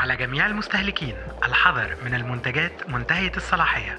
على جميع المستهلكين الحذر من المنتجات منتهية الصلاحية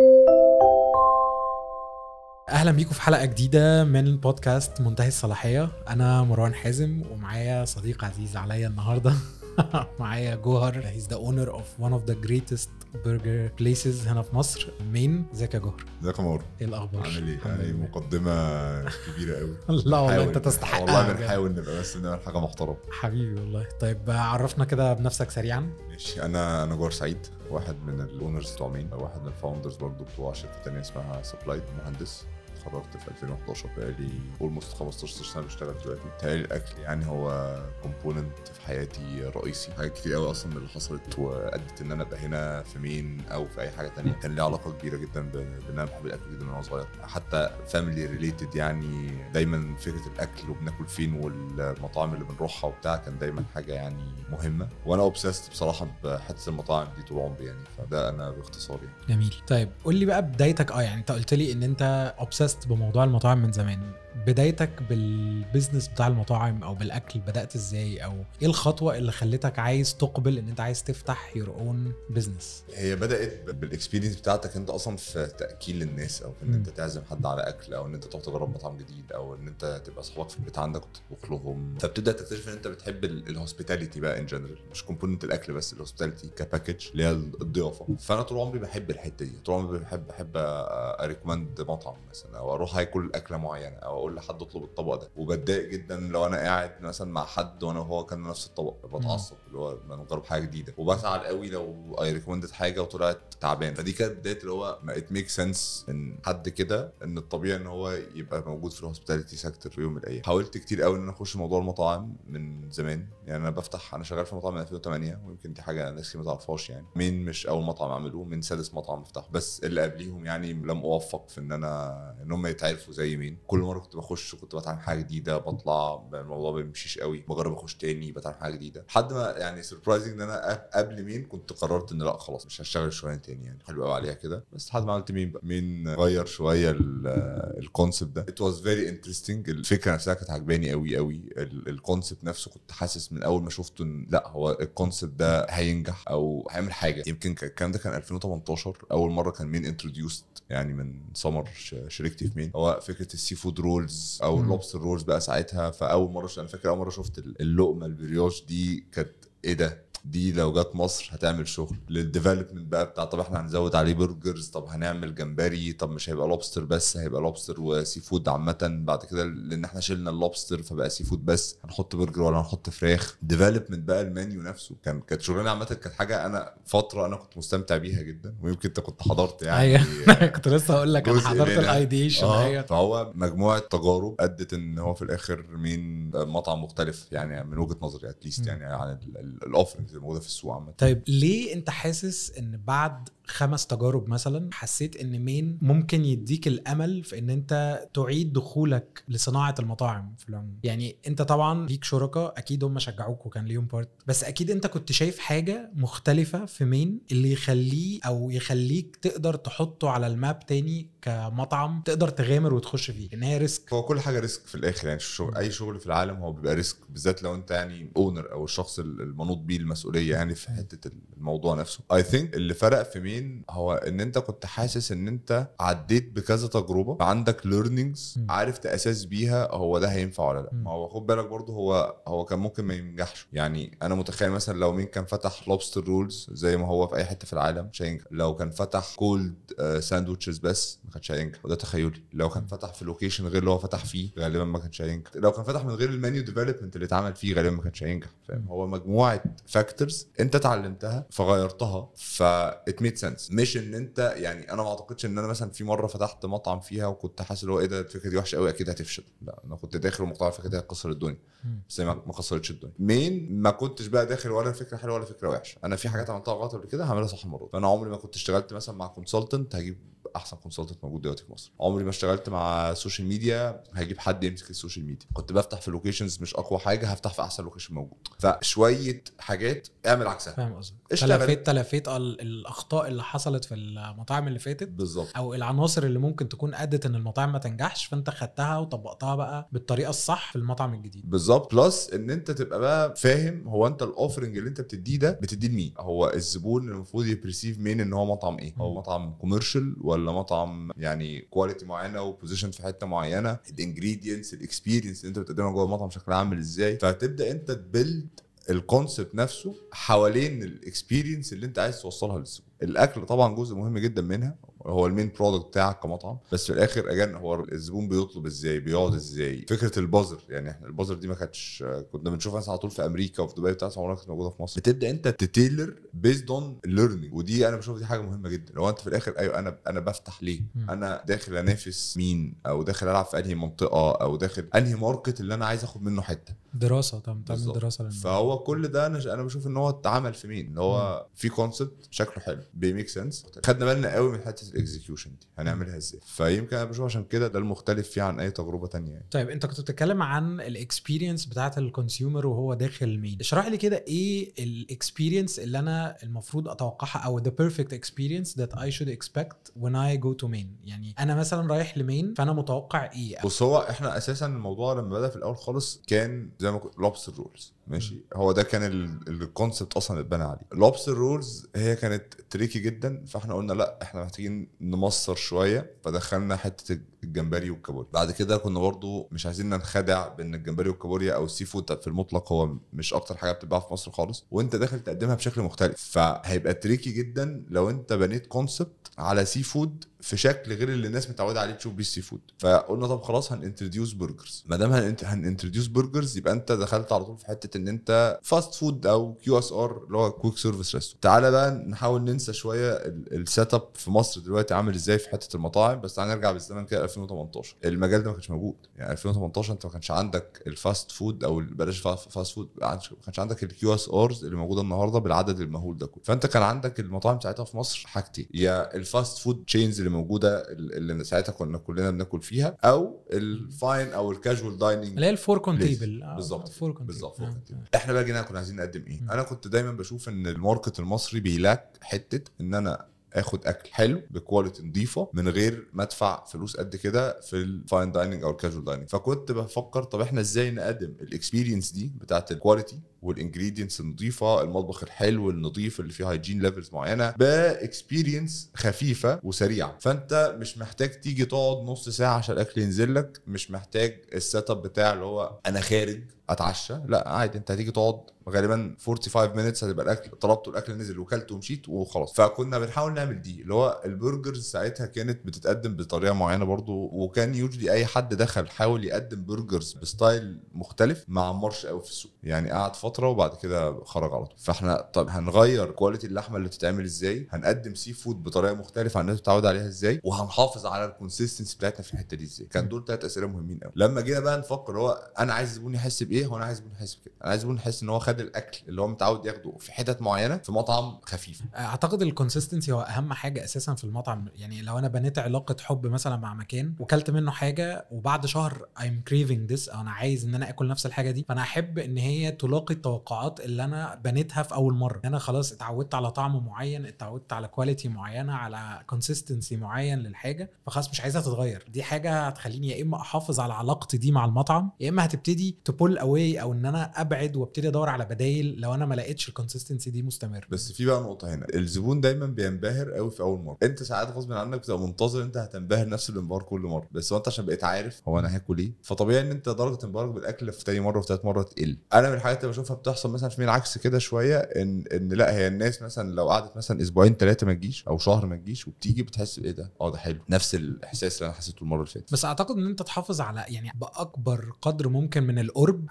اهلا بيكم في حلقه جديده من بودكاست منتهي الصلاحيه انا مروان حازم ومعايا صديق عزيز عليا النهارده معايا جوهر هيز ذا اونر اوف one اوف ذا جريتست برجر بليسز هنا في مصر مين ازيك يا جوهر ازيك يا مارو ايه الاخبار عامل ايه؟ الحمد يعني لله. مقدمة كبيرة قوي لا والله بنحاول- انت تستحقها والله بجد. بنحاول نبقى بس نعمل حاجة محترمة حبيبي والله طيب عرفنا كده بنفسك سريعا ماشي انا انا جوهر سعيد واحد من الاونرز بتوع مين واحد من الفاوندرز برضو بتوع شركة تانية اسمها سبلايد مهندس اتخرجت في 2011 بقالي اولموست 15 سنه بشتغل دلوقتي بتهيألي الاكل يعني هو كومبوننت في حياتي رئيسي حاجات كتير قوي اصلا من اللي حصلت وادت ان انا ابقى هنا في مين او في اي حاجه تانية كان ليه علاقه كبيره جدا ب- بان انا بحب الاكل جدا من وانا صغير حتى فاميلي ريليتد يعني دايما فكره الاكل وبناكل فين والمطاعم اللي بنروحها وبتاع كان دايما حاجه يعني مهمه وانا اوبسست بصراحه بحته المطاعم دي طول عمري يعني فده انا باختصار يعني جميل طيب قول لي بقى بدايتك اه يعني انت قلت لي ان انت اوبسست بموضوع المطاعم من زمان بدايتك بالبيزنس بتاع المطاعم او بالاكل بدات ازاي او ايه الخطوه اللي خلتك عايز تقبل ان انت عايز تفتح يور اون بزنس هي بدات بالاكسبيرينس بتاعتك انت اصلا في تاكيل الناس او في ان مم. انت تعزم حد على اكل او ان انت تروح تجرب مطعم جديد او ان انت تبقى اصحابك في البيت عندك وتطبخ لهم فبتبدا تكتشف ان انت بتحب الهوسبيتاليتي بقى ان جنرال مش كومبوننت الاكل بس الهوسبيتاليتي كباكج اللي هي الضيافه فانا طول عمري بحب الحته دي طول عمري بحب بحب اريكومند مطعم مثلا او اروح اكل اكله معينه او اقول لحد اطلب الطبق ده وبتضايق جدا لو انا قاعد مثلا مع حد وانا وهو كان نفس الطبق بتعصب اللي هو ما نجرب حاجه جديده وبزعل قوي لو اي ريكومندد حاجه وطلعت تعبان فدي كانت بدايه اللي هو ات ميك سنس ان حد كده ان الطبيعي ان هو يبقى موجود في الهوسبيتاليتي سيكتور في يوم من الايام حاولت كتير قوي ان انا اخش موضوع المطاعم من زمان يعني انا بفتح انا شغال في مطعم من 2008 ويمكن دي حاجه ناس كتير ما تعرفهاش يعني مين مش اول مطعم اعمله من سادس مطعم افتحه بس اللي قبليهم يعني لم اوفق في ان انا ان هم يتعرفوا زي مين كل مره كنت بخش كنت بتعلم حاجه جديده بطلع الموضوع ما بيمشيش قوي بجرب اخش تاني بتعلم حاجه جديده لحد ما يعني سربرايزنج ان انا قب- قبل مين كنت قررت ان لا خلاص مش هشتغل شويه تاني يعني حلو قوي عليها كده بس لحد ما عملت مين بقى مين غير شويه الكونسبت ده ات واز فيري انترستنج الفكره نفسها كانت عجباني قوي قوي الكونسبت نفسه كنت حاسس من اول ما شفته ان لا هو الكونسبت ده هينجح او هيعمل حاجه يمكن كان- الكلام ده كان 2018 اول مره كان مين انتروديوست يعني من سمر ش- شركتي في مين هو فكره السي فود رولز او مم. اللوبستر رولز بقى ساعتها فاول مره انا فاكر اول مره شفت اللقمه البريوش دي كانت ايه ده دي لو جت مصر هتعمل شغل للديفلوبمنت بقى بتاع طب احنا هنزود عليه برجرز طب هنعمل جمبري طب مش هيبقى لوبستر بس هيبقى لوبستر وسي فود عامه بعد كده لان احنا شلنا اللوبستر فبقى سي فود بس هنحط برجر ولا هنحط فراخ ديفلوبمنت بقى المنيو نفسه كان كانت شغلانه عامه كانت حاجه انا فتره انا كنت مستمتع بيها جدا ويمكن انت كنت حضرت يعني ايوه كنت لسه هقول لك انا جزء حضرت منها. الايديشن اه ايوه فهو مجموعه تجارب ادت ان هو في الاخر مين مطعم مختلف يعني من وجهه نظري اتليست مم. يعني عن الاوفرنجز الموجوده في السوق عامه طيب ليه انت حاسس ان بعد خمس تجارب مثلا حسيت ان مين ممكن يديك الامل في ان انت تعيد دخولك لصناعه المطاعم في العموم يعني انت طبعا ليك شركاء اكيد هم شجعوك وكان ليهم بارت بس اكيد انت كنت شايف حاجه مختلفه في مين اللي يخليه او يخليك تقدر تحطه على الماب تاني كمطعم تقدر تغامر وتخش فيه ان هي ريسك هو كل حاجه ريسك في الاخر يعني الشغل اي شغل في العالم هو بيبقى ريسك بالذات لو انت يعني اونر او الشخص المنوط بيه المسؤوليه يعني في حته الموضوع نفسه اي ثينك اللي فرق في مين هو ان انت كنت حاسس ان انت عديت بكذا تجربه عندك ليرنينجز م. عارف تاساس بيها هو ده هينفع ولا لا م. ما هو خد بالك برضه هو هو كان ممكن ما ينجحش يعني انا متخيل مثلا لو مين كان فتح لوبستر رولز زي ما هو في اي حته في العالم مش هينجح لو كان فتح كولد ساندوتشز بس ما كانش هينجح وده تخيلي لو كان فتح في لوكيشن غير اللي هو فتح فيه غالبا ما كانش هينجح لو كان فتح من غير المنيو ديفلوبمنت اللي اتعمل فيه غالبا ما كانش هينجح فاهم هو مجموعه فاكتورز انت اتعلمتها فغيرتها فات ميد سنس مش ان انت يعني انا ما اعتقدش ان انا مثلا في مره فتحت مطعم فيها وكنت حاسس اللي هو ايه ده الفكره دي وحشه قوي اكيد هتفشل لا انا كنت داخل ومقتنع الفكره دي هتكسر الدنيا مم. بس هي ما ما كسرتش الدنيا مين ما كنتش بقى داخل ولا فكره حلوه ولا فكره وحشه انا في حاجات عملتها غلط قبل كده هعملها صح المره دي. فانا عمري ما كنت اشتغلت مثلا مع كونسلتنت هجيب احسن كونسلتنت موجود دلوقتي في مصر عمري ما اشتغلت مع سوشيال ميديا هجيب حد يمسك السوشيال ميديا كنت بفتح في لوكيشنز مش اقوى حاجه هفتح في احسن لوكيشن موجود فشويه حاجات اعمل عكسها فاهم قصدك اشتغل. تلافيت تلافيت ال- الاخطاء اللي حصلت في المطاعم اللي فاتت بالظبط او العناصر اللي ممكن تكون ادت ان المطاعم ما تنجحش فانت خدتها وطبقتها بقى بالطريقه الصح في المطعم الجديد بالظبط بلس ان انت تبقى بقى فاهم هو انت الاوفرنج اللي انت بتديه ده بتديه لمين هو الزبون المفروض يبرسيف مين ان هو مطعم ايه هو مم. مطعم كوميرشال ولا مطعم يعني كواليتي معينه وبوزيشن في حته معينه الانجريدينتس الاكسبيرينس اللي انت بتقدمها جوه المطعم شكلها عامل ازاي فتبدا انت تبلد الكونسبت نفسه حوالين الاكسبيرينس اللي انت عايز توصلها للزبون الاكل طبعا جزء مهم جدا منها هو المين برودكت بتاعك كمطعم بس في الاخر اجان هو الزبون بيطلب ازاي بيقعد ازاي فكره البازر يعني احنا البازر دي ما كانتش كنا بنشوفها مثلا على طول في امريكا وفي دبي بتاعت عمرها كانت موجوده في مصر بتبدا انت تتيلر بيزد اون ليرنينج ودي انا بشوف دي حاجه مهمه جدا لو انت في الاخر ايوه انا انا بفتح ليه مم. انا داخل انافس مين او داخل العب في انهي منطقه او داخل انهي ماركت اللي انا عايز اخد منه حته دراسه طب تعمل بالظبط. دراسه للموضوع. فهو كل ده انا انا بشوف ان هو اتعمل في مين اللي هو في كونسبت شكله حلو بيميك سنس خدنا بالنا قوي من حته الاكزكيوشن دي هنعملها ازاي فيمكن انا بشوف عشان كده ده المختلف فيه عن اي تجربه تانية يعني طيب انت كنت بتتكلم عن الاكسبيرينس بتاعت الكونسيومر وهو داخل مين اشرح لي كده ايه الاكسبيرينس اللي انا المفروض اتوقعها او the perfect experience that I should expect when I go to main يعني انا مثلا رايح لمين فانا متوقع ايه بص هو احنا اساسا الموضوع لما بدا في الاول خالص كان زي ما كنت لوبستر رولز ماشي هو ده كان الكونسبت اصلا اللي اتبنى عليه لوبستر رولز هي كانت تريكي جدا فاحنا قلنا لا احنا محتاجين نمصر شويه فدخلنا حته الجمبري والكابوريا بعد كده كنا برضو مش عايزين ننخدع بان الجمبري والكابوريا او السي فود في المطلق هو مش اكتر حاجه بتتباع في مصر خالص وانت داخل تقدمها بشكل مختلف فهيبقى تريكي جدا لو انت بنيت كونسبت على سي فود في شكل غير اللي الناس متعوده عليه تشوف بيه السي فود فقلنا طب خلاص هننتروديوس برجرز ما دام هننتروديوس برجرز يبقى انت دخلت على طول في حته ان انت فاست فود او كيو اس ار اللي هو كويك سيرفيس ريستورانت تعالى بقى نحاول ننسى شويه السيت اب في مصر دلوقتي عامل ازاي في حته المطاعم بس تعالى نرجع بالزمن كده 2018 المجال ده ما كانش موجود يعني 2018 انت ما كانش عندك الفاست فود او بلاش فاست فود ما كانش عندك الكيو اس ارز اللي موجوده النهارده بالعدد المهول ده كله فانت كان عندك المطاعم ساعتها في مصر حاجتين يا الفاست فود تشينز اللي موجوده اللي ساعتها كنا كلنا بناكل فيها او الفاين او الكاجوال دايننج اللي هي الفور Place. كونتيبل بالظبط فور كونتيبل بالظبط فوق كده. احنا بقى جينا كنا عايزين نقدم ايه انا كنت دايما بشوف ان الماركت المصري بيلاك حته ان انا اخد اكل حلو بكواليتي نظيفه من غير ما ادفع فلوس قد كده في الفاين دايننج او الكاجوال دايننج فكنت بفكر طب احنا ازاي نقدم الاكسبيرينس دي بتاعت الكواليتي والانجريدينتس النظيفه المطبخ الحلو النظيف اللي فيه هايجين ليفلز معينه باكسبيرينس خفيفه وسريعه فانت مش محتاج تيجي تقعد نص ساعه عشان الاكل ينزل لك مش محتاج السيت اب بتاع اللي هو انا خارج اتعشى لا عادي انت هتيجي تقعد غالبا 45 مينتس هتبقى الاكل طلبته الاكل نزل وكلت ومشيت وخلاص فكنا بنحاول نعمل دي اللي هو البرجرز ساعتها كانت بتتقدم بطريقه معينه برضو وكان يوجلي اي حد دخل حاول يقدم برجرز بستايل مختلف ما عمرش قوي في السوق يعني قعد فتره وبعد كده خرج على طول فاحنا طب هنغير كواليتي اللحمه اللي بتتعمل ازاي هنقدم سي فود بطريقه مختلفه عن الناس بتتعود عليها ازاي وهنحافظ على الكونسيستنسي بتاعتنا في الحته دي ازاي كان دول ثلاث اسئله مهمين قوي لما جينا بقى نفكر هو انا عايز زبون يحس بايه هو انا عايز زبون يحس بكده انا عايز زبون يحس ان هو خد الاكل اللي هو متعود ياخده في حتت معينه في مطعم خفيف اعتقد الكونسيستنسي هو اهم حاجه اساسا في المطعم يعني لو انا بنيت علاقه حب مثلا مع مكان وكلت منه حاجه وبعد شهر I'm craving this او انا عايز ان انا اكل نفس الحاجه دي فانا احب ان هي تلاقي التوقعات اللي انا بنيتها في اول مره انا خلاص اتعودت على طعم معين اتعودت على كواليتي معينه على كونسيستنسي معين للحاجه فخلاص مش عايزها تتغير دي حاجه هتخليني يا اما احافظ على علاقتي دي مع المطعم يا اما هتبتدي تبول اواي او ان انا ابعد وابتدي ادور على بدايل لو انا ما لقيتش الكونسيستنسي دي مستمر بس في بقى نقطه هنا الزبون دايما بينبهر قوي في اول مره انت ساعات غصب عنك بتبقى منتظر انت هتنبهر نفس الانبهار كل مره بس هو انت عشان بقيت عارف هو انا هاكل ايه فطبيعي ان انت درجه انبهارك بالاكل في تاني مره وفي تالت مره تقل انا من الحاجات اللي بشوفها بتحصل مثلا في مين عكس كده شويه ان ان لا هي الناس مثلا لو قعدت مثلا اسبوعين ثلاثه ما تجيش او شهر ما تجيش وبتيجي بتحس بايه ده اه ده حلو نفس الاحساس اللي انا حسيته المره اللي فاتت بس اعتقد ان انت تحافظ على يعني باكبر قدر ممكن من القرب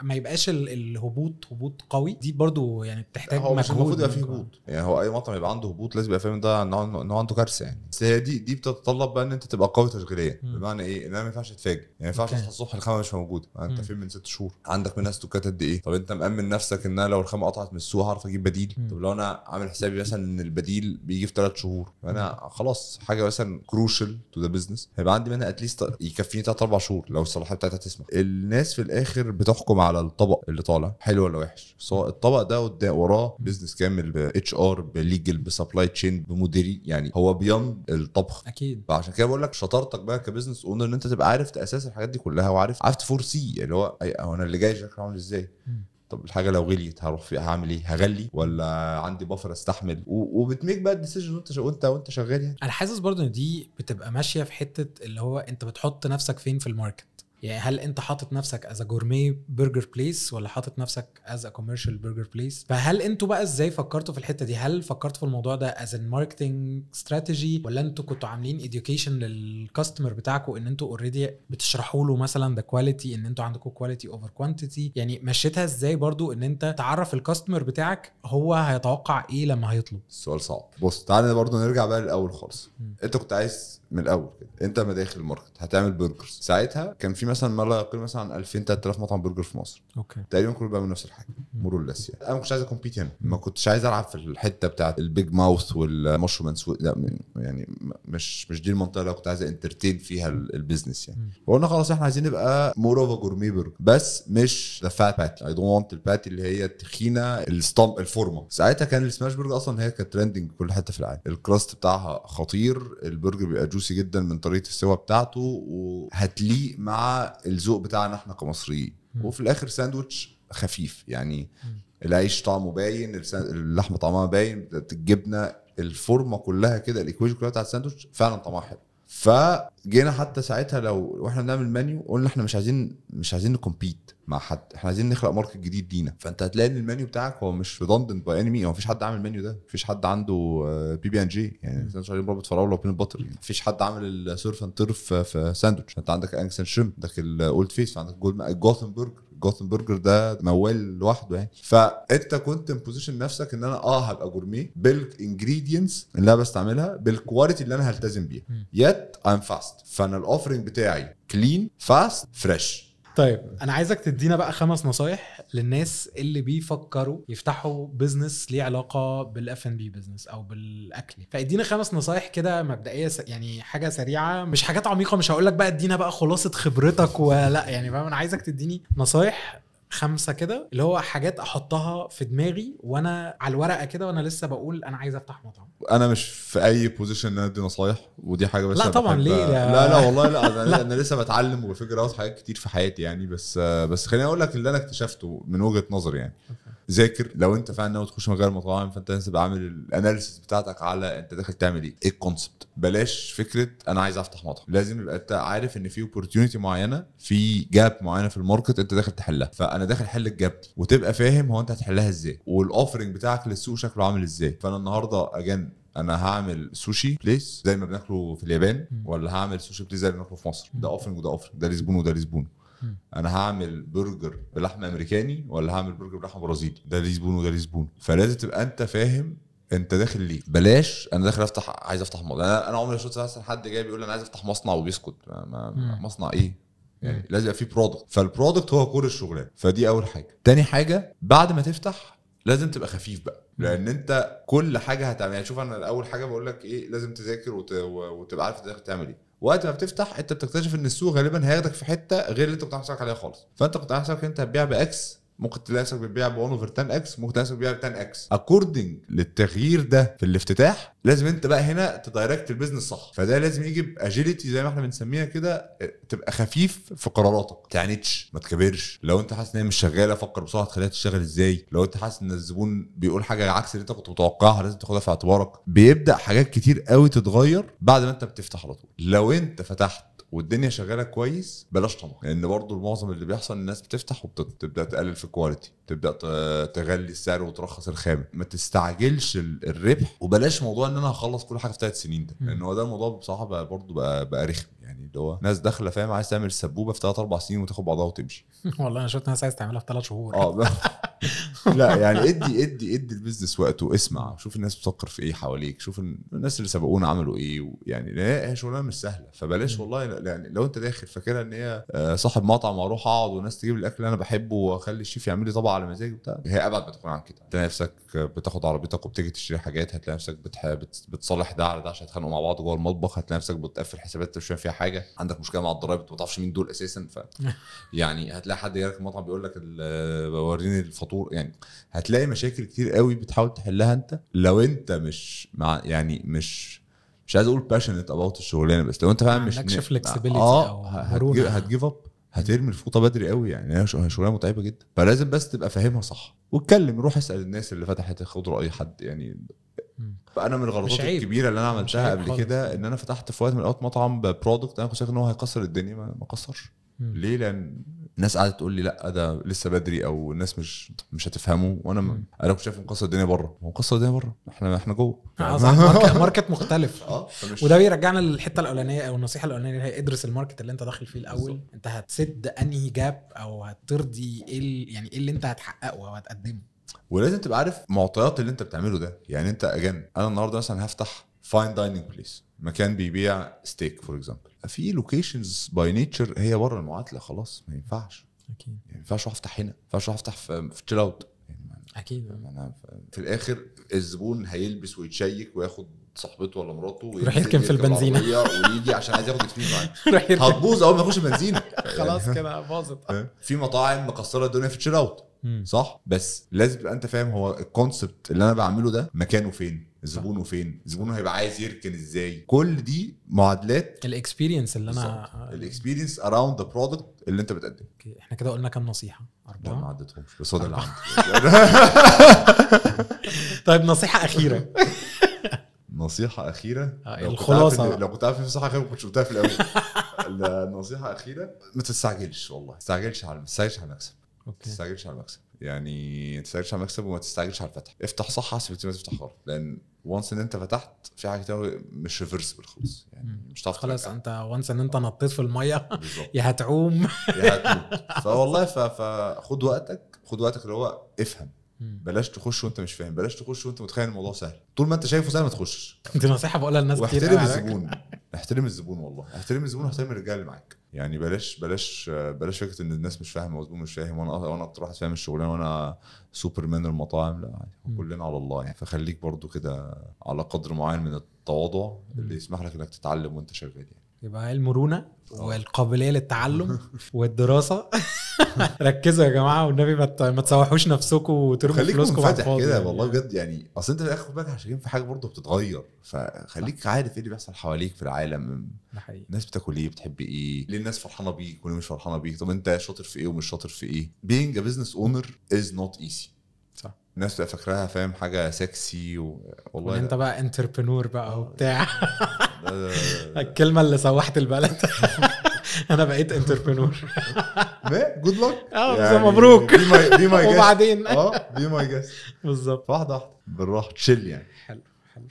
ما يبقاش ال- الهبوط هبوط قوي دي برضو يعني بتحتاج هو مش مجهود المفروض يبقى فيه منكم. هبوط يعني هو اي مطعم يبقى عنده هبوط لازم يبقى فاهم ده ان هو إن هو عنده كارثه يعني بس هي دي دي بتتطلب بقى ان انت تبقى قوي تشغيليا مم. بمعنى ايه ان انا ما ينفعش اتفاجئ يعني ما ينفعش أوكي. تصحى الصبح الخامه مش موجوده انت مم. فين من ست شهور عندك منها ستوكات قد ايه طب انت مامن نفسك ان انا لو الخامه قطعت من السوق هعرف اجيب بديل مم. طب لو انا عامل حسابي مثلا ان البديل بيجي في ثلاث شهور فانا خلاص حاجه مثلا كروشال تو ذا بزنس هيبقى عندي منها اتليست يكفيني ثلاث اربع شهور لو الصلاحيه بتاعتها تسمح الناس في الاخر بتحكم على الطبق اللي طالع حلو ولا وحش سواء الطبق ده قدام وراه بزنس كامل باتش ار بليجل بسبلاي تشين بمديرين يعني هو بيان الطبخ اكيد فعشان كده بقول لك شطارتك بقى كبزنس اونر ان انت تبقى عارف اساس الحاجات دي كلها وعارف عارف تفور سي اللي هو أي- هو انا اللي جاي شكله عامل ازاي مم. طب الحاجه لو غليت هروح فيها هعمل ايه هغلي ولا عندي بفر استحمل و- وبتميك بقى الديسيجن وانت وانت وانت شغال يعني انا حاسس برضو ان دي بتبقى ماشيه في حته اللي هو انت بتحط نفسك فين في الماركت يعني هل انت حاطط نفسك از جورمي برجر بليس ولا حاطط نفسك از كوميرشال برجر بليس فهل انتوا بقى ازاي فكرتوا في الحته دي هل فكرتوا في الموضوع ده از ماركتنج استراتيجي ولا انتوا كنتوا عاملين اديوكيشن للكاستمر بتاعكم ان انتوا اوريدي بتشرحوا له مثلا ذا كواليتي ان انتوا عندكم كواليتي اوفر كوانتيتي يعني مشيتها ازاي برضو ان انت تعرف الكاستمر بتاعك هو هيتوقع ايه لما هيطلب السؤال صعب بص تعالى برضه نرجع بقى للاول خالص مم. انت كنت عايز من الاول كده انت ما داخل الماركت هتعمل برجرز ساعتها كان في مثلا ما لا يقل مثلا عن 2000 3000 مطعم برجر في مصر اوكي تقريبا كله بيعمل نفس الحاجه مورولس يعني انا ما كنتش عايز اكومبيت هنا ما كنتش عايز العب في الحته بتاعت البيج ماوث والمشرومنتس لا م- يعني م- مش مش دي المنطقه اللي أنا كنت عايز انترتين فيها ال- البيزنس يعني مم. وقلنا خلاص احنا عايزين نبقى مور اوف جورمي برجر بس مش ذا فات باتي اي دونت ونت الباتي اللي هي التخينه الستام الفورمه ساعتها كان السماش برجر اصلا هي كانت ترندنج في كل حته في العالم الكراست بتاعها خطير البرجر بيبقى جوسي جدا من طريقه السوا بتاعته وهتليق مع الذوق بتاعنا احنا كمصريين مم. وفي الاخر ساندوتش خفيف يعني مم. العيش طعمه باين السان- اللحمه طعمها باين الجبنه الفورمه كلها كده الايكويشن كلها بتاعت الساندوتش فعلا طعمها حلو فجينا حتى ساعتها لو واحنا بنعمل منيو قلنا احنا مش عايزين مش عايزين نكمبيت مع حد احنا عايزين نخلق ماركت جديد لينا فانت هتلاقي ان المنيو بتاعك هو مش ريدندنت باي انمي هو مفيش حد عامل المنيو ده مفيش حد عنده بي بي ان جي يعني مم. ساندوتش عليه مربى فراوله وبين باتر يعني مفيش حد عامل السيرف اند تيرف في ساندوتش انت عندك انكسن شريم عندك الاولد فيس عندك جوثن برجر جوثن برجر ده موال لوحده يعني فانت كنت بوزيشن نفسك ان انا اه هبقى جورميه بالانجريدينتس اللي انا بستعملها بالكواليتي اللي انا هلتزم بيها مم. يت ام فاست فانا الاوفرنج بتاعي كلين فاست فريش طيب انا عايزك تدينا بقى خمس نصايح للناس اللي بيفكروا يفتحوا بزنس ليه علاقه بالاف ان بي بزنس او بالاكل فادينا خمس نصايح كده مبدئيه س- يعني حاجه سريعه مش حاجات عميقه مش هقول لك بقى ادينا بقى خلاصه خبرتك ولا يعني فاهم انا عايزك تديني نصايح خمسه كده اللي هو حاجات احطها في دماغي وانا على الورقه كده وانا لسه بقول انا عايز افتح مطعم انا مش في اي بوزيشن ان انا ادي نصايح ودي حاجه بس لا أنا طبعاً، بحب- ليه؟ لا. لا لا والله لا انا, لا. أنا لسه بتعلم وبفكر اوت حاجات كتير في حياتي يعني بس بس خليني اقول لك اللي انا اكتشفته من وجهه نظري يعني ذاكر لو انت فعلا ناوي تخش مجال المطاعم فانت لازم تبقى عامل الاناليسيس بتاعتك على انت داخل تعمل ايه ايه الكونسبت بلاش فكره انا عايز افتح مطعم لازم يبقى انت عارف ان في اوبورتيونيتي معينه في جاب معينه في الماركت انت داخل تحلها فانا داخل احل الجاب دي وتبقى فاهم هو انت هتحلها ازاي والاوفرنج بتاعك للسوق شكله عامل ازاي فانا النهارده اجان انا هعمل سوشي بليس زي ما بناكله في اليابان مم. ولا هعمل سوشي بليس زي اللي بناكله في مصر مم. ده اوفرنج وده اوفرنج ده لزبون وده لزبون مم. انا هعمل برجر بلحمه امريكاني ولا هعمل برجر بلحمه برازيلي ده ليه زبون وده ليه زبون فلازم تبقى انت فاهم انت داخل ليه بلاش انا داخل افتح عايز افتح مطعم انا انا عمري ما شفت مثلا حد جاي بيقول انا عايز افتح مصنع وبيسكت ما ما مم. مصنع ايه يعني مم. لازم يبقى في برودكت فالبرودكت هو كور الشغلانه فدي اول حاجه تاني حاجه بعد ما تفتح لازم تبقى خفيف بقى لان انت كل حاجه هتعمل يعني شوف انا اول حاجه بقول لك ايه لازم تذاكر وت... وتبقى عارف انت داخل تعمل ايه وقت ما بتفتح انت بتكتشف ان السوق غالبا هياخدك في حته غير اللي انت كنت عامل حسابك عليها خالص فانت كنت عامل حسابك انت هتبيع باكس ممكن تلاقي نفسك بتبيع ب 1 اوفر 10 اكس ممكن تلاقي نفسك بتبيع ب 10 اكس اكوردنج للتغيير ده في الافتتاح لازم انت بقى هنا تدايركت البيزنس صح فده لازم يجي باجيلتي زي ما احنا بنسميها كده تبقى خفيف في قراراتك ما تعاندش ما تكبرش لو انت حاسس ان هي مش شغاله فكر بسرعه تخليها تشتغل ازاي لو انت حاسس ان الزبون بيقول حاجه عكس اللي انت كنت متوقعها لازم تاخدها في اعتبارك بيبدا حاجات كتير قوي تتغير بعد ما انت بتفتح على طول لو انت فتحت والدنيا شغاله كويس بلاش طمع لان برضو المعظم اللي بيحصل الناس بتفتح وبتبدا تقلل في الكواليتي تبدا ت- تغلي السعر وترخص الخامه ما تستعجلش ال- الربح وبلاش موضوع ان انا هخلص كل حاجه في ثلاث سنين ده مم. لان هو ده الموضوع بصراحه بقى برضو بقى, بقى رخم يعني اللي هو ناس داخله فاهم عايز تعمل سبوبه في ثلاث اربع سنين وتاخد بعضها وتمشي والله انا شفت ناس عايز تعملها في ثلاث شهور اه ب- لا يعني ادي ادي ادي البيزنس وقته اسمع شوف الناس بتفكر في ايه حواليك شوف ال- الناس اللي سبقونا عملوا ايه و- يعني لا، هي شغلانه مش سهله فبلاش مم. والله لا- يعني لو انت داخل فاكرها ان هي آه، صاحب مطعم واروح اقعد والناس تجيب لي الاكل اللي انا بحبه واخلي الشيف يعمل لي طبق على مزاجي وبتاع هي ابعد ما تكون عن كده تلاقي نفسك بتاخد عربيتك وبتيجي تشتري حاجات هتلاقي نفسك بتح... بت... بتصلح ده على ده عشان يتخانقوا مع بعض جوه المطبخ هتلاقي نفسك بتقفل حسابات انت مش فاهم فيها حاجه عندك مشكله مع الضرايب انت ما تعرفش مين دول اساسا ف يعني هتلاقي حد جالك المطعم بيقول لك ال- وريني الفاتور يعني هتلاقي مشاكل كتير قوي بتحاول تحلها انت لو انت مش مع يعني مش مش عايز اقول باشنت اباوت الشغلانه بس لو انت فعلا ما مش عندكش م- flexibility اه أو هتجيب مرونة. هتجيف اب هترمي الفوطه بدري قوي يعني هي ش- هي شغلانه متعبه جدا فلازم بس تبقى فاهمها صح واتكلم روح اسال الناس اللي فتحت خد راي حد يعني مم. فانا من مش الغلطات عيب. الكبيره اللي انا مش عملتها عيب قبل خالص. كده ان انا فتحت في وقت من الاوقات مطعم ببرودكت انا كنت شايف ان هو هيكسر الدنيا ما ما كسرش مم. ليه لان الناس قاعده تقول لي لا ده لسه بدري او الناس مش مش هتفهمه وانا مم. م... انا كنت شايف مكسر الدنيا بره هو مكسر الدنيا بره احنا احنا جوه آه، صح ماركت, ماركت مختلف اه فمش وده بيرجعنا للحته الاولانيه او النصيحه الاولانيه اللي هي ادرس الماركت اللي انت داخل فيه الاول بالظبط. انت هتسد انهي جاب او هترضي ايه ال- يعني ايه اللي انت هتحققه او هتقدمه ولازم تبقى عارف معطيات اللي انت بتعمله ده يعني انت اجان انا النهارده مثلا هفتح فاين دايننج بليس مكان بيبيع ستيك فور اكزامبل في لوكيشنز باي نيتشر هي بره المعادله خلاص ما ينفعش اكيد يعني ما ينفعش اروح افتح هنا ما ينفعش اروح افتح في في تشيل اوت يعني ما- اكيد انا في الاخر الزبون هيلبس ويتشيك وياخد صاحبته ولا مراته يروح يركن في البنزينة. العربية ويجي عشان عايز ياخد اكسبيرينس معاه راح يركب. هتبوظ اول ما يخش بنزينه خلاص كده باظت في مطاعم مكسره الدنيا في التشيل اوت مم. صح بس لازم تبقى انت فاهم هو الكونسبت اللي انا بعمله ده مكانه فين زبونه فين زبونه هيبقى عايز يركن ازاي كل دي معادلات الاكسبيرينس اللي انا الاكسبيرينس اراوند ذا برودكت اللي انت بتقدمه اوكي احنا كده قلنا كام نصيحه لا ما اربعه عدتهمش بس هو ده اللي عندي طيب نصيحه اخيره نصيحة أخيرة آه، لو كنت الخلاصة عارف إن- بقى. لو كنت عارف في نصيحة أخيرة ما كنتش قلتها في الأول النصيحة أخيرة ما تستعجلش والله ما تستعجلش على ما تستعجلش على المكسب ما اوكي تستعجلش على المكسب يعني ما تستعجلش على المكسب وما تستعجلش على الفتح افتح صح احسن بكتير ما تفتح غلط لأن وانس إن أنت فتحت في حاجة كتير مش ريفرسبل خالص يعني مم. مش هتعرف خلاص ترجع. انت وانس ان انت نطيت في الميه بالظبط يا هتعوم يا هتموت فوالله ف- فخد وقتك خد وقتك اللي هو افهم مم. بلاش تخش وانت مش فاهم بلاش تخش وانت متخيل الموضوع سهل طول ما انت شايفه سهل ما تخشش دي نصيحه بقولها للناس كتير واحترم قوي على فكرة. الزبون احترم الزبون والله احترم الزبون واحترم الرجال اللي معاك يعني بلاش بلاش بلاش فكره ان الناس مش فاهمه والزبون مش فاهم وانا وانا اكتر واحد فاهم الشغلانه وانا سوبر مان المطاعم لا عادي مم. كلنا على الله يعني فخليك برضو كده على قدر معين من التواضع اللي يسمح لك انك تتعلم وانت شغال يعني يبقى المرونه والقابليه للتعلم والدراسه ركزوا يا جماعه والنبي ما ت- ما تسوحوش نفسكم وترموا خليك فلوسكم على منفتح الفاضي كده يعني. والله بجد يعني اصل انت في الاخر خد بالك عشان في حاجه برضه بتتغير فخليك عارف ايه اللي بيحصل حواليك في العالم ده حقيقي الناس بتاكل ايه بتحب ايه ليه الناس فرحانه بيك وليه مش فرحانه بيك طب انت شاطر في ايه ومش شاطر في ايه being a business owner is not easy صح الناس تبقى فاكراها فاهم حاجه سكسي و... والله وانت لا. بقى انتربرنور بقى وبتاع لا- لا- لا- لا. الكلمه اللي سوحت البلد انا بقيت انتربرنور ما جود لك اه مبروك بي ماي بي ماي وبعدين اه بي ماي جاست بالظبط واحده واحده بالراحه تشيل يعني حلو حلو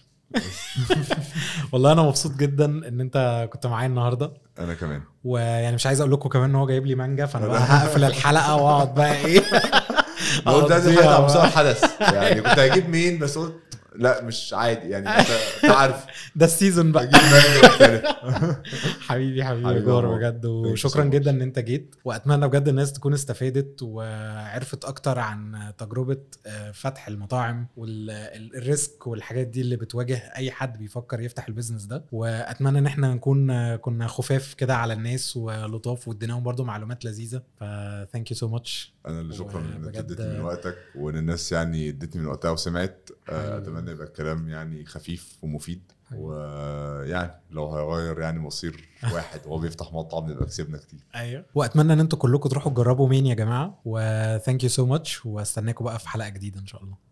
والله انا مبسوط جدا ان انت كنت معايا النهارده انا كمان ويعني مش عايز اقول لكم كمان ان هو جايب لي مانجا فانا بقى هقفل الحلقه واقعد بقى ايه قلت لازم أقضيها حاجه على بقى. مستوى الحدث يعني كنت هجيب مين بس قلت لا مش عادي يعني انت أنت عارف ده السيزون بقى هجيب مانجا مختلف حبيبي حبيبي حبيبي جار والله. بجد you وشكرا so much. جدا ان انت جيت واتمنى بجد الناس تكون استفادت وعرفت اكتر عن تجربه آه، فتح المطاعم والريسك والحاجات دي اللي بتواجه اي حد بيفكر يفتح البيزنس ده واتمنى ان احنا نكون آه، كنا خفاف كده على الناس ولطاف واديناهم برضو معلومات لذيذه فثانك يو سو ماتش انا اللي شكرا انك وبجد- اديتني من وقتك وان الناس يعني ادتني من وقتها وسمعت آه، حبيبي. اتمنى يبقى الكلام يعني خفيف ومفيد حبيبي. ويعني لو هيغير يعني مصير واحد وهو بيفتح مطعم نبقى كسبنا كتير ايوه واتمنى ان انتوا كلكم تروحوا تجربوا مين يا جماعه وثانك يو سو ماتش واستناكم بقى في حلقه جديده ان شاء الله